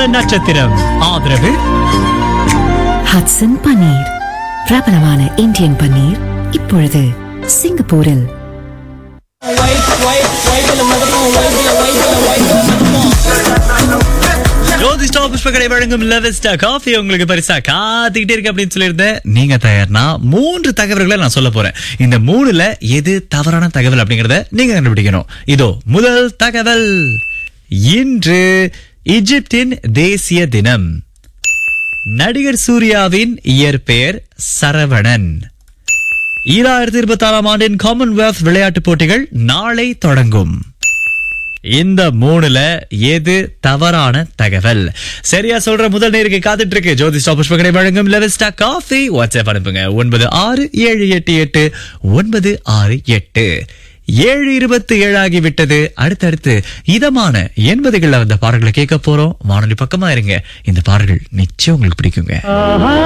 வார நட்சத்திரம் ஆதரவு ஹட்சன் பன்னீர் பிரபலமான இந்தியன் பன்னீர் இப்பொழுது சிங்கப்பூரில் ஜோதி ஸ்டாப் புஷ்பகடை வழங்கும் லெவஸ்டா காஃபி உங்களுக்கு பரிசா காத்துக்கிட்டே இருக்கு அப்படின்னு சொல்லியிருந்தேன் நீங்க தயார்னா மூன்று தகவல்களை நான் சொல்ல போறேன் இந்த மூணுல எது தவறான தகவல் அப்படிங்கறத நீங்க கண்டுபிடிக்கணும் இதோ முதல் தகவல் இன்று எகிப்தின் தேசிய தினம் நடிகர் சூர்யாவின் இயற்பெயர் சரவணன் ஈராயிரத்தி இருபத்தி ஆறாம் ஆண்டின் காமன்வெல்த் விளையாட்டுப் போட்டிகள் நாளை தொடங்கும் இந்த மூணுல எது தவறான தகவல் சரியா சொல்ற முதல் நேருக்கு காத்துட்டு இருக்கு ஜோதி ஸ்டாப் புஷ்பகடை வழங்கும் லெவஸ்டா காஃபி வாட்ஸ்அப் அனுப்புங்க ஒன்பது ஆறு ஏழு எட்டு எட்டு ஒன்பது ஆறு எட்டு ஏழு இருபத்தி ஏழாகி விட்டது அடுத்தடுத்து இதமான எண்பதுகள்ல வந்த பாடல்களை கேட்க போறோம் வானொலி பக்கமா இருங்க இந்த பாடல்கள் நிச்சயம் உங்களுக்கு பிடிக்குங்க